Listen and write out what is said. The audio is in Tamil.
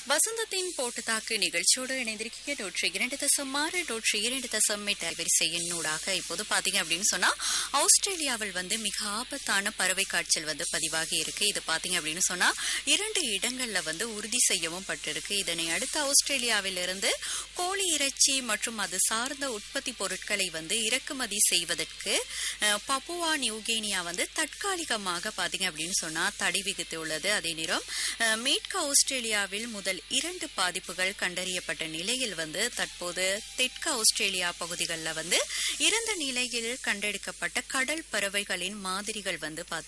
வசந்தத்தின் போட்டு தாக்கு நிகழ்ச்சியோடு இணைந்திருக்கீங்க நூற்றி இரண்டு தசம் ஆறு நூற்றி இரண்டு தசம் எட்டு அலைவரிசை எண்ணூடாக இப்போது பாத்தீங்க அப்படின்னு சொன்னா ஆஸ்திரேலியாவில் வந்து மிக ஆபத்தான பறவை காய்ச்சல் வந்து பதிவாகி இருக்கு இது பாத்தீங்க அப்படின்னு சொன்னா இரண்டு இடங்கள்ல வந்து உறுதி செய்யவும் பட்டிருக்கு இதனை அடுத்து ஆஸ்திரேலியாவிலிருந்து கோழி இறைச்சி மற்றும் அது சார்ந்த உற்பத்தி பொருட்களை வந்து இறக்குமதி செய்வதற்கு அஹ், பப்புவா நியூகேனியா வந்து தற்காலிகமாக பாத்தீங்க அப்படின்னு சொன்னா தடை விதித்துள்ளது அதே நேரம் அஹ், மேற்கு ஆஸ்திரேலியாவில் முதல் இரண்டு பாதிப்புகள் கண்டறியப்பட்ட நிலையில் வந்து தற்போது தெற்கு ஆஸ்திரேலியா பகுதிகளில் வந்து இறந்த நிலையில் கண்டெடுக்கப்பட்ட கடல் பறவைகளின் மாதிரிகள் வந்து பாத்தீங்க